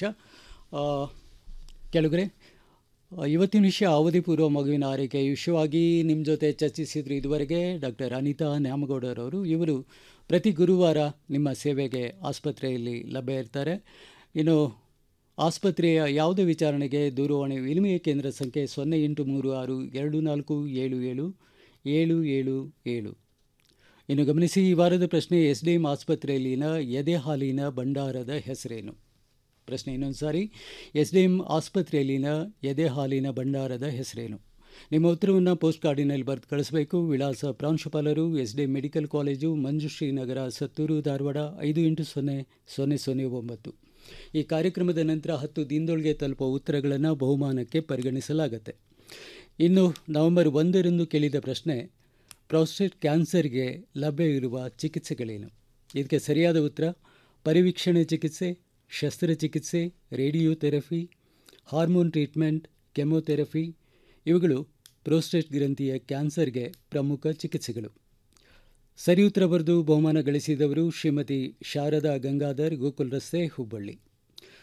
Speaker 3: ಕೆಳಗರೆ ಇವತ್ತಿನ ವಿಷಯ ಅವಧಿ ಪೂರ್ವ ಮಗುವಿನ ಆರೈಕೆ ವಿಷಯವಾಗಿ ನಿಮ್ಮ ಜೊತೆ ಚರ್ಚಿಸಿದ್ರು ಇದುವರೆಗೆ ಡಾಕ್ಟರ್ ಅನಿತಾ ನ್ಯಾಮಗೌಡರವರು ಇವರು ಪ್ರತಿ ಗುರುವಾರ ನಿಮ್ಮ ಸೇವೆಗೆ ಆಸ್ಪತ್ರೆಯಲ್ಲಿ ಲಭ್ಯ ಇರ್ತಾರೆ ಇನ್ನು ಆಸ್ಪತ್ರೆಯ ಯಾವುದೇ ವಿಚಾರಣೆಗೆ ದೂರವಾಣಿ ವಿನಿಮಯ ಕೇಂದ್ರ ಸಂಖ್ಯೆ ಸೊನ್ನೆ ಎಂಟು ಮೂರು ಆರು ಎರಡು ನಾಲ್ಕು ಏಳು ಏಳು ಏಳು ಏಳು ಏಳು ಇನ್ನು ಗಮನಿಸಿ ಈ ವಾರದ ಪ್ರಶ್ನೆ ಎಸ್ ಡಿ ಎಂ ಆಸ್ಪತ್ರೆಯಲ್ಲಿನ ಎದೆ ಹಾಲಿನ ಭಂಡಾರದ ಹೆಸರೇನು ಪ್ರಶ್ನೆ ಇನ್ನೊಂದು ಸಾರಿ ಎಸ್ ಡಿ ಎಂ ಆಸ್ಪತ್ರೆಯಲ್ಲಿನ ಎದೆ ಹಾಲಿನ ಭಂಡಾರದ ಹೆಸರೇನು ನಿಮ್ಮ ಉತ್ತರವನ್ನು ಪೋಸ್ಟ್ ಕಾರ್ಡಿನಲ್ಲಿ ಬರೆದು ಕಳಿಸಬೇಕು ವಿಳಾಸ ಪ್ರಾಂಶುಪಾಲರು S D medical college Manjushree Nagar Sattur Dharwad ಐದು ಎಂಟು ಸೊನ್ನೆ ಸೊನ್ನೆ ಸೊನ್ನೆ ಒಂಬತ್ತು ಈ ಕಾರ್ಯಕ್ರಮದ ನಂತರ ಹತ್ತು ದಿನದೊಳಗೆ ತಲುಪುವ ಉತ್ತರಗಳನ್ನು ಬಹುಮಾನಕ್ಕೆ ಪರಿಗಣಿಸಲಾಗುತ್ತೆ ಇನ್ನು ನವೆಂಬರ್ ಒಂದರಂದು ಕೇಳಿದ ಪ್ರಶ್ನೆ ಪ್ರಾಸ್ಟೇಟ್ ಕ್ಯಾನ್ಸರ್ಗೆ ಲಭ್ಯ ಇರುವ ಚಿಕಿತ್ಸೆಗಳೇನು ಇದಕ್ಕೆ ಸರಿಯಾದ ಉತ್ತರ ಪರಿವೀಕ್ಷಣೆ ಚಿಕಿತ್ಸೆ ಶಸ್ತ್ರಚಿಕಿತ್ಸೆ ರೇಡಿಯೋಥೆರಪಿ ಹಾರ್ಮೋನ್ ಟ್ರೀಟ್ಮೆಂಟ್ ಕೆಮೊಥೆರಪಿ ಇವುಗಳು ಪ್ರೋಸ್ಟೇಟ್ ಗ್ರಂಥಿಯ ಕ್ಯಾನ್ಸರ್ಗೆ ಪ್ರಮುಖ ಚಿಕಿತ್ಸೆಗಳು ಸರಿ ಉತ್ತರ ಬರೆದು ಬಹುಮಾನ ಗಳಿಸಿದವರು ಶ್ರೀಮತಿ ಶಾರದಾ ಗಂಗಾಧರ್ ಗೋಕುಲ್ ರಸ್ತೆ ಹುಬ್ಬಳ್ಳಿ